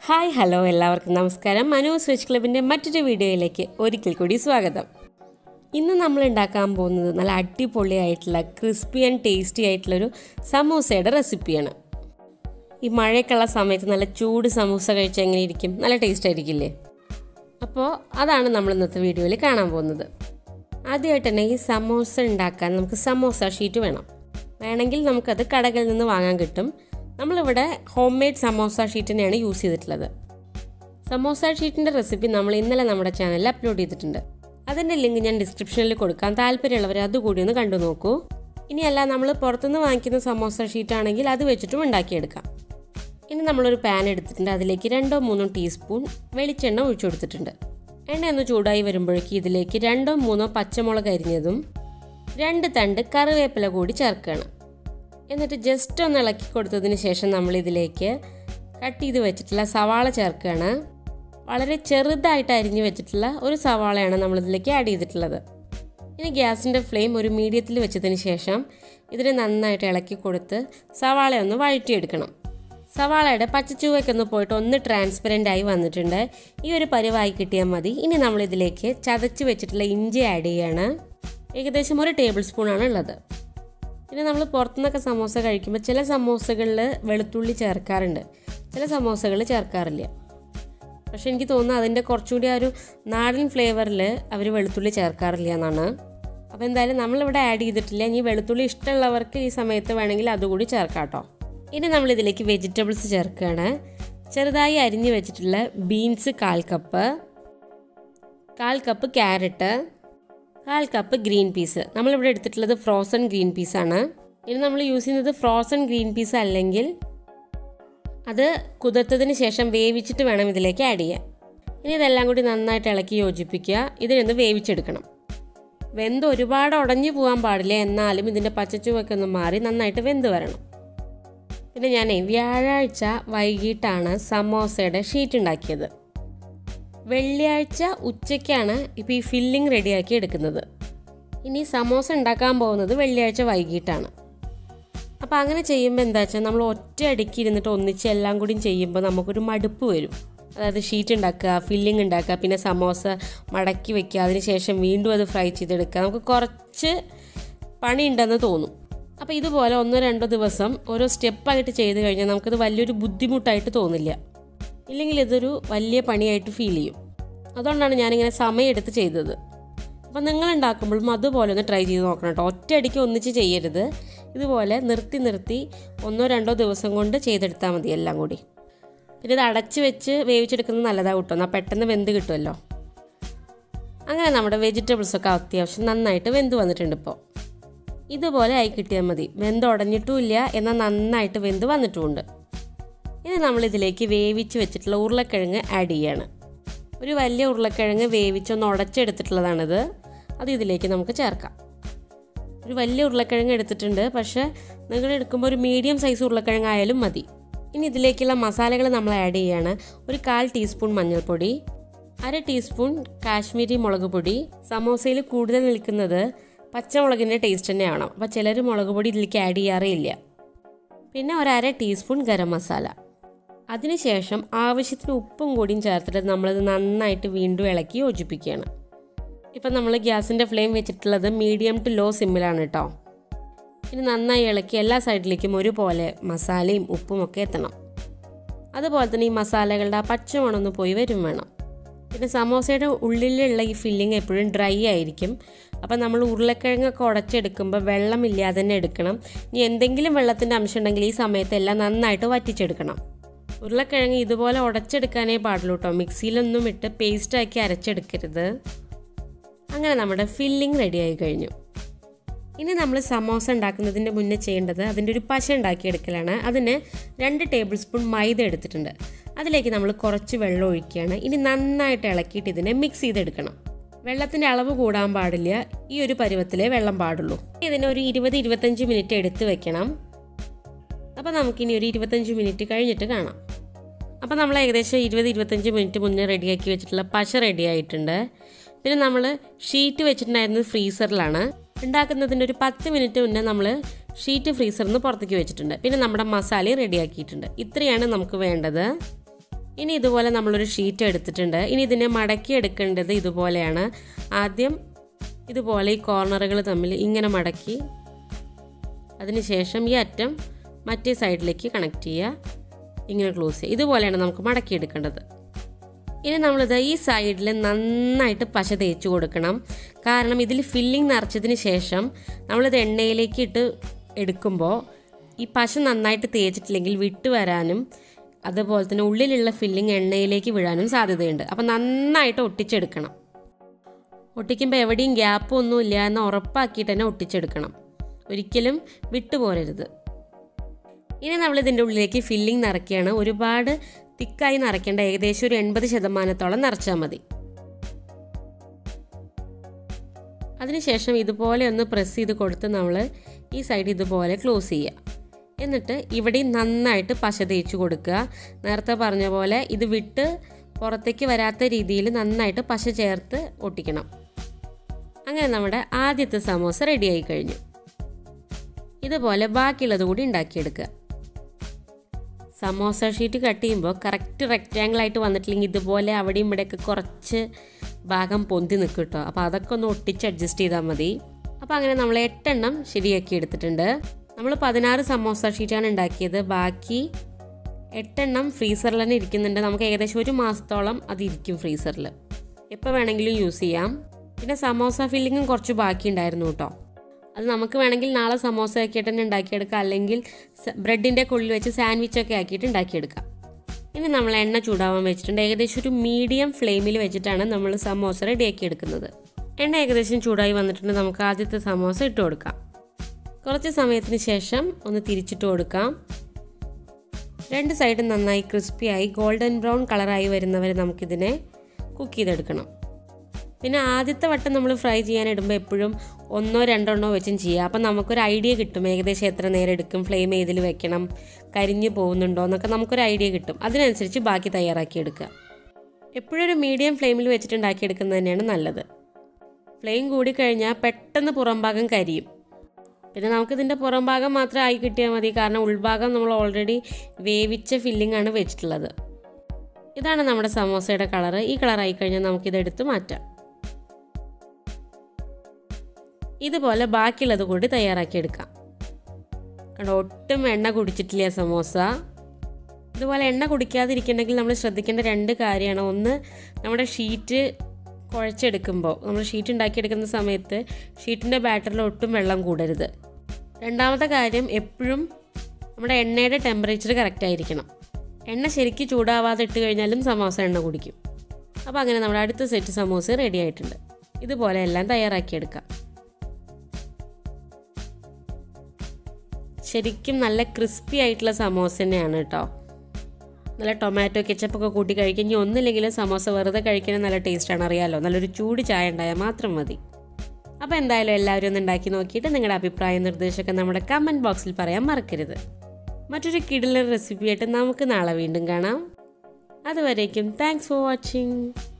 hi hello എല്ലാവർക്കും നമസ്കാരം Manu switch ക്ലബിൻ്റെ മറ്റൊരു വീഡിയോയിലേക്ക് ഒരിക്കൽ കൂടി സ്വാഗതം ഇന്ന് നമ്മൾ ഉണ്ടാക്കാൻ പോകുന്നത് നല്ല അടിപൊളിയായിട്ടുള്ള ക്രിസ്പി ആൻഡ് ടേസ്റ്റി ആയിട്ടുള്ളൊരു സമൂസയുടെ റെസിപ്പിയാണ് ഈ മഴയൊക്കെയുള്ള സമയത്ത് നല്ല ചൂട് സമൂസ കഴിച്ചാൽ എങ്ങനെ ഇരിക്കും നല്ല ടേസ്റ്റ് ആയിരിക്കില്ലേ അപ്പോൾ അതാണ് നമ്മൾ ഇന്നത്തെ വീഡിയോയിൽ കാണാൻ പോകുന്നത് ആദ്യമായിട്ട് തന്നെ ഈ സമോസ ഉണ്ടാക്കാൻ നമുക്ക് സമോസ ഷീറ്റ് വേണം വേണമെങ്കിൽ നമുക്കത് കടകളിൽ നിന്ന് വാങ്ങാൻ കിട്ടും നമ്മളിവിടെ ഹോം മെയ്ഡ് സമോസ ഷീറ്റിനെയാണ് യൂസ് ചെയ്തിട്ടുള്ളത് സമോസ ഷീറ്റിൻ്റെ റെസിപ്പി നമ്മൾ ഇന്നലെ നമ്മുടെ ചാനലിൽ അപ്ലോഡ് ചെയ്തിട്ടുണ്ട് അതിൻ്റെ ലിങ്ക് ഞാൻ ഡിസ്ക്രിപ്ഷനിൽ കൊടുക്കാം താല്പര്യമുള്ളവർ അതുകൂടി ഒന്ന് കണ്ടു നോക്കൂ ഇനിയല്ല നമ്മൾ പുറത്തുനിന്ന് വാങ്ങിക്കുന്ന സമോസ ഷീറ്റ് ആണെങ്കിൽ അത് വെച്ചിട്ടും ഉണ്ടാക്കിയെടുക്കാം ഇനി നമ്മളൊരു പാൻ എടുത്തിട്ടുണ്ട് അതിലേക്ക് രണ്ടോ മൂന്നോ ടീസ്പൂൺ വെളിച്ചെണ്ണ ഒഴിച്ചു കൊടുത്തിട്ടുണ്ട് എണ്ണ ഒന്ന് ചൂടായി വരുമ്പോഴേക്ക് ഇതിലേക്ക് രണ്ടോ മൂന്നോ പച്ചമുളക് അരിഞ്ഞതും രണ്ട് തണ്ട് കറിവേപ്പില കൂടി ചേർക്കണം എന്നിട്ട് ജസ്റ്റ് ഒന്ന് ഇളക്കി കൊടുത്തതിന് ശേഷം നമ്മൾ ഇതിലേക്ക് കട്ട് ചെയ്ത് വെച്ചിട്ടുള്ള സവാള ചേർക്കുകയാണ് വളരെ ചെറുതായിട്ട് അരിഞ്ഞു വെച്ചിട്ടുള്ള ഒരു സവാളയാണ് നമ്മളിതിലേക്ക് ആഡ് ചെയ്തിട്ടുള്ളത് ഇനി ഗ്യാസിൻ്റെ ഫ്ലെയിം ഒരു മീഡിയത്തിൽ വെച്ചതിന് ശേഷം ഇതിനെ നന്നായിട്ട് ഇളക്കി കൊടുത്ത് സവാള ഒന്ന് വഴറ്റിയെടുക്കണം സവാളയുടെ പച്ചച്ചുവയ്ക്ക് ഒന്ന് പോയിട്ട് ഒന്ന് ട്രാൻസ്പെറൻ്റ് ആയി വന്നിട്ടുണ്ട് ഈ ഒരു പരിവായി കിട്ടിയാൽ മതി ഇനി നമ്മൾ ഇതിലേക്ക് ചതച്ച് വെച്ചിട്ടുള്ള ഇഞ്ചി ആഡ് ചെയ്യാണ് ഏകദേശം ഒരു ടേബിൾ സ്പൂൺ ആണ് ഉള്ളത് പിന്നെ നമ്മൾ പുറത്തുനിന്നൊക്കെ സമോസ കഴിക്കുമ്പോൾ ചില സമോസകളിൽ വെളുത്തുള്ളി ചേർക്കാറുണ്ട് ചില സമോസകളിൽ ചേർക്കാറില്ല പക്ഷെ എനിക്ക് തോന്നുന്നു അതിൻ്റെ കുറച്ചുകൂടി ആ ഒരു നാടൻ ഫ്ലേവറിൽ അവർ വെളുത്തുള്ളി ചേർക്കാറില്ല എന്നാണ് അപ്പോൾ എന്തായാലും നമ്മളിവിടെ ആഡ് ചെയ്തിട്ടില്ല ഇനി വെളുത്തുള്ളി ഇഷ്ടമുള്ളവർക്ക് ഈ സമയത്ത് വേണമെങ്കിൽ അതുകൂടി ചേർക്കാം കേട്ടോ ഇനി നമ്മൾ ഇതിലേക്ക് വെജിറ്റബിൾസ് ചേർക്കുകയാണ് ചെറുതായി അരിഞ്ഞു വെച്ചിട്ടുള്ള ബീൻസ് കാൽ കപ്പ് കാൽ കപ്പ് ക്യാരറ്റ് കാൽ കപ്പ് ഗ്രീൻ പീസ് നമ്മളിവിടെ എടുത്തിട്ടുള്ളത് ഫ്രോസൺ ഗ്രീൻ പീസാണ് ഇനി നമ്മൾ യൂസ് ചെയ്യുന്നത് ഫ്രോസൺ ഗ്രീൻ പീസ് അല്ലെങ്കിൽ അത് കുതിർത്തതിന് ശേഷം വേവിച്ചിട്ട് വേണം ഇതിലേക്ക് ആഡ് ചെയ്യാൻ ഇനി ഇതെല്ലാം കൂടി നന്നായിട്ട് ഇളക്കി യോജിപ്പിക്കുക ഇതിനൊന്ന് വേവിച്ചെടുക്കണം വെന്ത് ഒരുപാട് ഉടഞ്ഞു പോകാൻ പാടില്ല എന്നാലും ഇതിൻ്റെ പച്ചച്ചുവൊക്കെ ഒന്ന് മാറി നന്നായിട്ട് വെന്ത് വരണം പിന്നെ ഞാൻ വ്യാഴാഴ്ച വൈകിട്ടാണ് സമോസയുടെ ഷീറ്റ് ഉണ്ടാക്കിയത് വെള്ളിയാഴ്ച ഉച്ചയ്ക്കാണ് ഇപ്പോൾ ഈ ഫില്ലിംഗ് റെഡിയാക്കി എടുക്കുന്നത് ഇനി സമോസ ഉണ്ടാക്കാൻ പോകുന്നത് വെള്ളിയാഴ്ച വൈകിട്ടാണ് അപ്പോൾ അങ്ങനെ ചെയ്യുമ്പോൾ എന്താ വെച്ചാൽ നമ്മൾ ഒറ്റ അടിക്ക് ഇരുന്നിട്ട് ഒന്നിച്ച് എല്ലാം കൂടി ചെയ്യുമ്പോൾ നമുക്കൊരു മടുപ്പ് വരും അതായത് ഷീറ്റ് ഉണ്ടാക്കുക ഫില്ലിംഗ് ഉണ്ടാക്കുക പിന്നെ സമോസ മടക്കി വെക്കുക അതിന് ശേഷം വീണ്ടും അത് ഫ്രൈ ചെയ്തെടുക്കുക നമുക്ക് കുറച്ച് പണിയുണ്ടെന്ന് തോന്നും അപ്പോൾ ഇതുപോലെ ഒന്നോ രണ്ടോ ദിവസം ഓരോ സ്റ്റെപ്പായിട്ട് ചെയ്ത് കഴിഞ്ഞാൽ നമുക്കത് വലിയൊരു ബുദ്ധിമുട്ടായിട്ട് തോന്നില്ല ഇല്ലെങ്കിൽ ഇതൊരു വലിയ പണിയായിട്ട് ഫീൽ ചെയ്യും അതുകൊണ്ടാണ് ഞാനിങ്ങനെ സമയമെടുത്ത് ചെയ്തത് അപ്പോൾ നിങ്ങൾ ഉണ്ടാക്കുമ്പോഴും അതുപോലെ ഒന്ന് ട്രൈ ചെയ്ത് നോക്കണം കേട്ടോ ഒറ്റയടിക്ക് ഒന്നിച്ച് ചെയ്യരുത് ഇതുപോലെ നിർത്തി നിർത്തി ഒന്നോ രണ്ടോ ദിവസം കൊണ്ട് ചെയ്തെടുത്താൽ മതി എല്ലാം കൂടി പിന്നെ ഇത് അടച്ച് വെച്ച് വേവിച്ചെടുക്കുന്നത് നല്ലതാണ് കിട്ടും എന്നാൽ പെട്ടെന്ന് വെന്ത് കിട്ടുമല്ലോ അങ്ങനെ നമ്മുടെ വെജിറ്റബിൾസൊക്കെ അത്യാവശ്യം നന്നായിട്ട് വെന്ത് വന്നിട്ടുണ്ട് ഇപ്പോൾ ഇതുപോലെ ആയി കിട്ടിയാൽ മതി വെന്ത് ഉടഞ്ഞിട്ടുമില്ല എന്നാൽ നന്നായിട്ട് വെന്ത് വന്നിട്ടുമുണ്ട് ഇനി നമ്മൾ ഇതിലേക്ക് വേവിച്ച് വെച്ചിട്ടുള്ള ഉരുളക്കിഴങ്ങ് ആഡ് ചെയ്യാണ് ഒരു വലിയ ഉരുളക്കിഴങ്ങ് വേവിച്ചൊന്ന് ഉടച്ചെടുത്തിട്ടുള്ളതാണിത് അത് ഇതിലേക്ക് നമുക്ക് ചേർക്കാം ഒരു വലിയ ഉരുളക്കിഴങ്ങ് എടുത്തിട്ടുണ്ട് പക്ഷേ നിങ്ങൾ എടുക്കുമ്പോൾ ഒരു മീഡിയം സൈസ് ഉരുളക്കിഴങ്ങ് ആയാലും മതി ഇനി ഇതിലേക്കുള്ള മസാലകൾ നമ്മൾ ആഡ് ചെയ്യാണ് ഒരു കാൽ ടീസ്പൂൺ മഞ്ഞൾപ്പൊടി അര ടീസ്പൂൺ കാശ്മീരി മുളക് പൊടി സമോസയിൽ കൂടുതൽ നിൽക്കുന്നത് പച്ചമുളകിൻ്റെ ടേസ്റ്റ് തന്നെ ആവണം അപ്പോൾ ചിലർ മുളക് പൊടി ഇതിലേക്ക് ആഡ് ചെയ്യാറേ ഇല്ല പിന്നെ ഒരു അര ടീസ്പൂൺ ഗരം മസാല അതിനുശേഷം ആവശ്യത്തിന് ഉപ്പും കൂടിയും ചേർത്തിട്ട് നമ്മളിത് നന്നായിട്ട് വീണ്ടും ഇളക്കി യോജിപ്പിക്കുകയാണ് ഇപ്പം നമ്മൾ ഗ്യാസിൻ്റെ ഫ്ലെയിം വെച്ചിട്ടുള്ളത് മീഡിയം ടു ലോ സിമ്മിലാണ് കേട്ടോ ഇനി നന്നായി ഇളക്കി എല്ലാ സൈഡിലേക്കും ഒരുപോലെ മസാലയും ഉപ്പും ഒക്കെ എത്തണം അതുപോലെ തന്നെ ഈ മസാലകളുടെ ആ പച്ചമണമൊന്ന് പോയി വരും വേണം പിന്നെ സമോസയുടെ ഉള്ളിലുള്ള ഈ ഫില്ലിങ് എപ്പോഴും ഡ്രൈ ആയിരിക്കും അപ്പം നമ്മൾ ഉരുളക്കിഴങ്ങൊക്കെ ഉടച്ചെടുക്കുമ്പോൾ വെള്ളമില്ലാതെ തന്നെ എടുക്കണം ഇനി എന്തെങ്കിലും വെള്ളത്തിൻ്റെ അംശം ഉണ്ടെങ്കിൽ ഈ സമയത്ത് എല്ലാം നന്നായിട്ട് വറ്റിച്ചെടുക്കണം ഉരുളക്കിഴങ്ങ് ഇതുപോലെ ഉടച്ചെടുക്കാനേ പാടുള്ളൂ കേട്ടോ മിക്സിയിലൊന്നും ഇട്ട് പേസ്റ്റാക്കി അരച്ചെടുക്കരുത് അങ്ങനെ നമ്മുടെ ഫില്ലിംഗ് റെഡിയായി കഴിഞ്ഞു ഇനി നമ്മൾ സമോസ ഉണ്ടാക്കുന്നതിൻ്റെ മുന്നേ ചെയ്യേണ്ടത് അതിൻ്റെ ഒരു പശ ഉണ്ടാക്കിയെടുക്കലാണ് അതിന് രണ്ട് ടേബിൾ സ്പൂൺ മൈദ എടുത്തിട്ടുണ്ട് അതിലേക്ക് നമ്മൾ കുറച്ച് വെള്ളം ഒഴിക്കുകയാണ് ഇനി നന്നായിട്ട് ഇളക്കിയിട്ട് ഇതിനെ മിക്സ് ചെയ്തെടുക്കണം വെള്ളത്തിൻ്റെ അളവ് കൂടാൻ പാടില്ല ഈ ഒരു പരുവത്തിലേ വെള്ളം പാടുള്ളൂ ഇതിന് ഒരു ഇരുപത് ഇരുപത്തഞ്ച് മിനിറ്റ് എടുത്ത് വെക്കണം അപ്പോൾ നമുക്കിനി ഒരു ഇരുപത്തഞ്ച് മിനിറ്റ് കഴിഞ്ഞിട്ട് കാണാം അപ്പോൾ നമ്മൾ ഏകദേശം ഇരുപത് ഇരുപത്തഞ്ച് മിനിറ്റ് മുന്നേ റെഡിയാക്കി വെച്ചിട്ടുള്ള പശ റെഡി ആയിട്ടുണ്ട് പിന്നെ നമ്മൾ ഷീറ്റ് വെച്ചിട്ടുണ്ടായിരുന്നത് ഫ്രീസറിലാണ് ഉണ്ടാക്കുന്നതിൻ്റെ ഒരു പത്ത് മിനിറ്റ് മുന്നേ നമ്മൾ ഷീറ്റ് ഫ്രീസറിൽ നിന്ന് പുറത്തേക്ക് വെച്ചിട്ടുണ്ട് പിന്നെ നമ്മുടെ മസാലയും റെഡിയാക്കിയിട്ടുണ്ട് ഇത്രയാണ് നമുക്ക് വേണ്ടത് ഇനി ഇതുപോലെ നമ്മളൊരു ഷീറ്റ് എടുത്തിട്ടുണ്ട് ഇനി ഇതിനെ മടക്കി എടുക്കേണ്ടത് ഇതുപോലെയാണ് ആദ്യം ഇതുപോലെ ഈ കോർണറുകൾ തമ്മിൽ ഇങ്ങനെ മടക്കി അതിനുശേഷം ഈ അറ്റം മറ്റേ സൈഡിലേക്ക് കണക്ട് ചെയ്യുക ഇങ്ങനെ ക്ലോസ് ചെയ്യുക ഇതുപോലെയാണ് നമുക്ക് മടക്കി എടുക്കേണ്ടത് ഇനി നമ്മളിത് ഈ സൈഡിൽ നന്നായിട്ട് പശ തേച്ച് കൊടുക്കണം കാരണം ഇതിൽ ഫില്ലിംഗ് നിറച്ചതിന് ശേഷം നമ്മളിത് എണ്ണയിലേക്ക് ഇട്ട് എടുക്കുമ്പോൾ ഈ പശ നന്നായിട്ട് തേച്ചിട്ടില്ലെങ്കിൽ വിട്ട് വരാനും അതുപോലെ തന്നെ ഉള്ളിലുള്ള ഫില്ലിംഗ് എണ്ണയിലേക്ക് വീഴാനും സാധ്യതയുണ്ട് അപ്പം നന്നായിട്ട് ഒട്ടിച്ചെടുക്കണം ഒട്ടിക്കുമ്പോൾ എവിടെയും ഗ്യാപ്പ് ഒന്നും ഇല്ല എന്ന് ഉറപ്പാക്കിയിട്ട് തന്നെ ഒട്ടിച്ചെടുക്കണം ഒരിക്കലും വിട്ടുപോരരുത് ഇനി നമ്മൾ ഇതിൻ്റെ ഉള്ളിലേക്ക് ഫില്ലിംഗ് നിറയ്ക്കുകയാണ് ഒരുപാട് തിക്കായി നിറയ്ക്കേണ്ട ഏകദേശം ഒരു എൺപത് ശതമാനത്തോളം നിറച്ചാൽ മതി അതിനുശേഷം ഇതുപോലെ ഒന്ന് പ്രസ് ചെയ്ത് കൊടുത്ത് നമ്മൾ ഈ സൈഡ് ഇതുപോലെ ക്ലോസ് ചെയ്യുക എന്നിട്ട് ഇവിടെയും നന്നായിട്ട് പശ തേച്ച് കൊടുക്കുക നേരത്തെ പറഞ്ഞ പോലെ ഇത് വിട്ട് പുറത്തേക്ക് വരാത്ത രീതിയിൽ നന്നായിട്ട് പശ ചേർത്ത് ഒട്ടിക്കണം അങ്ങനെ നമ്മുടെ ആദ്യത്തെ സമോസ റെഡിയായി കഴിഞ്ഞു ഇതുപോലെ ബാക്കിയുള്ളത് കൂടി ഉണ്ടാക്കിയെടുക്കുക സമോസ ഷീറ്റ് കട്ട് ചെയ്യുമ്പോൾ കറക്റ്റ് റെക്റ്റാങ്കിൾ ആയിട്ട് വന്നിട്ടില്ലെങ്കിൽ ഇതുപോലെ അവിടെയും ഇവിടെയൊക്കെ കുറച്ച് ഭാഗം പൊന്തി നിൽക്കും കേട്ടോ അപ്പോൾ അതൊക്കെ ഒന്ന് ഒട്ടിച്ച് അഡ്ജസ്റ്റ് ചെയ്താൽ മതി അപ്പോൾ അങ്ങനെ നമ്മൾ എട്ടെണ്ണം ശരിയാക്കി എടുത്തിട്ടുണ്ട് നമ്മൾ പതിനാറ് സമോസ ഷീറ്റാണ് ഉണ്ടാക്കിയത് ബാക്കി എട്ടെണ്ണം ഫ്രീസറിൽ തന്നെ ഇരിക്കുന്നുണ്ട് നമുക്ക് ഏകദേശം ഒരു മാസത്തോളം അത് ഇരിക്കും ഫ്രീസറിൽ എപ്പോൾ വേണമെങ്കിലും യൂസ് ചെയ്യാം പിന്നെ സമോസ ഫില്ലിങ്ങും കുറച്ച് ബാക്കി ഉണ്ടായിരുന്നു കേട്ടോ അത് നമുക്ക് വേണമെങ്കിൽ നാളെ സമോസ ആക്കിയിട്ട് തന്നെ ഉണ്ടാക്കിയെടുക്കാം അല്ലെങ്കിൽ ബ്രെഡിൻ്റെ കുള്ളിൽ വെച്ച് സാൻഡ്വിച്ചൊക്കെ ആക്കിയിട്ട് ഉണ്ടാക്കിയെടുക്കാം ഇനി നമ്മൾ എണ്ണ ചൂടാവാൻ വെച്ചിട്ടുണ്ട് ഏകദേശം ഒരു മീഡിയം ഫ്ലെയിമിൽ വെച്ചിട്ടാണ് നമ്മൾ സമോസ റെഡിയാക്കി എടുക്കുന്നത് എണ്ണ ഏകദേശം ചൂടായി വന്നിട്ടുണ്ട് നമുക്ക് ആദ്യത്തെ സമോസ ഇട്ട് കൊടുക്കാം കുറച്ച് സമയത്തിന് ശേഷം ഒന്ന് തിരിച്ചിട്ട് കൊടുക്കാം രണ്ട് സൈഡും നന്നായി ക്രിസ്പിയായി ഗോൾഡൻ ബ്രൗൺ കളറായി വരുന്നവരെ നമുക്കിതിനെ കുക്ക് ചെയ്തെടുക്കണം പിന്നെ ആദ്യത്തെ വട്ടം നമ്മൾ ഫ്രൈ ചെയ്യാൻ ഇടുമ്പോൾ എപ്പോഴും ഒന്നോ രണ്ടെണ്ണോ വെച്ചും ചെയ്യുക അപ്പം നമുക്കൊരു ഐഡിയ കിട്ടും ഏകദേശം എത്ര നേരം എടുക്കും ഫ്ലെയിം ഏതിൽ വെക്കണം കരിഞ്ഞു പോകുന്നുണ്ടോ എന്നൊക്കെ നമുക്കൊരു ഐഡിയ കിട്ടും അതിനനുസരിച്ച് ബാക്കി തയ്യാറാക്കി എടുക്കുക എപ്പോഴും ഒരു മീഡിയം ഫ്ലെയിമിൽ വെച്ചിട്ട് ഉണ്ടാക്കിയെടുക്കുന്നത് തന്നെയാണ് നല്ലത് ഫ്ലെയിം കൂടിക്കഴിഞ്ഞാൽ പെട്ടെന്ന് പുറം ഭാഗം കരിയും പിന്നെ നമുക്കിതിൻ്റെ പുറം ഭാഗം മാത്രം ആയി കിട്ടിയാൽ മതി കാരണം ഉൾഭാഗം നമ്മൾ ഓൾറെഡി വേവിച്ച ഫില്ലിംഗ് ആണ് വെച്ചിട്ടുള്ളത് ഇതാണ് നമ്മുടെ സമോസയുടെ കളറ് ഈ കളർ ആയി കഴിഞ്ഞാൽ നമുക്കിതെടുത്ത് മാറ്റാം ഇതുപോലെ ബാക്കിയുള്ളത് കൂടി തയ്യാറാക്കിയെടുക്കാം കണ്ടോ ഒട്ടും എണ്ണ കുടിച്ചിട്ടില്ല സമോസ ഇതുപോലെ എണ്ണ കുടിക്കാതിരിക്കണമെങ്കിൽ നമ്മൾ ശ്രദ്ധിക്കേണ്ട രണ്ട് കാര്യമാണ് ഒന്ന് നമ്മുടെ ഷീറ്റ് കുഴച്ചെടുക്കുമ്പോൾ നമ്മൾ ഷീറ്റ് ഉണ്ടാക്കിയെടുക്കുന്ന സമയത്ത് ഷീറ്റിൻ്റെ ബാറ്ററിൽ ഒട്ടും വെള്ളം കൂടരുത് രണ്ടാമത്തെ കാര്യം എപ്പോഴും നമ്മുടെ എണ്ണയുടെ ടെമ്പറേച്ചർ കറക്റ്റ് ആയിരിക്കണം എണ്ണ ശരിക്കും ചൂടാവാതെ ഇട്ട് കഴിഞ്ഞാലും സമോസ എണ്ണ കുടിക്കും അപ്പോൾ അങ്ങനെ നമ്മുടെ അടുത്ത സെറ്റ് സമോസ റെഡി ആയിട്ടുണ്ട് ഇതുപോലെ എല്ലാം തയ്യാറാക്കിയെടുക്കാം ശരിക്കും നല്ല ക്രിസ്പി ആയിട്ടുള്ള സമോസ തന്നെയാണ് കേട്ടോ നല്ല ടൊമാറ്റോ കെച്ചപ്പൊക്കെ കൂട്ടി കഴിക്കും ഇനി ഒന്നില്ലെങ്കിലും സമോസ വെറുതെ കഴിക്കാൻ നല്ല ടേസ്റ്റാണ് അറിയാലോ നല്ലൊരു ചൂട് ചായ ഉണ്ടായാൽ മാത്രം മതി അപ്പോൾ എന്തായാലും എല്ലാവരും ഒന്ന് ഉണ്ടാക്കി നോക്കിയിട്ട് നിങ്ങളുടെ അഭിപ്രായ നിർദ്ദേശമൊക്കെ നമ്മുടെ കമൻറ്റ് ബോക്സിൽ പറയാൻ മറക്കരുത് മറ്റൊരു കിടിലൻ റെസിപ്പിയായിട്ട് നമുക്ക് നാളെ വീണ്ടും കാണാം അതുവരേക്കും താങ്ക്സ് ഫോർ വാച്ചിങ്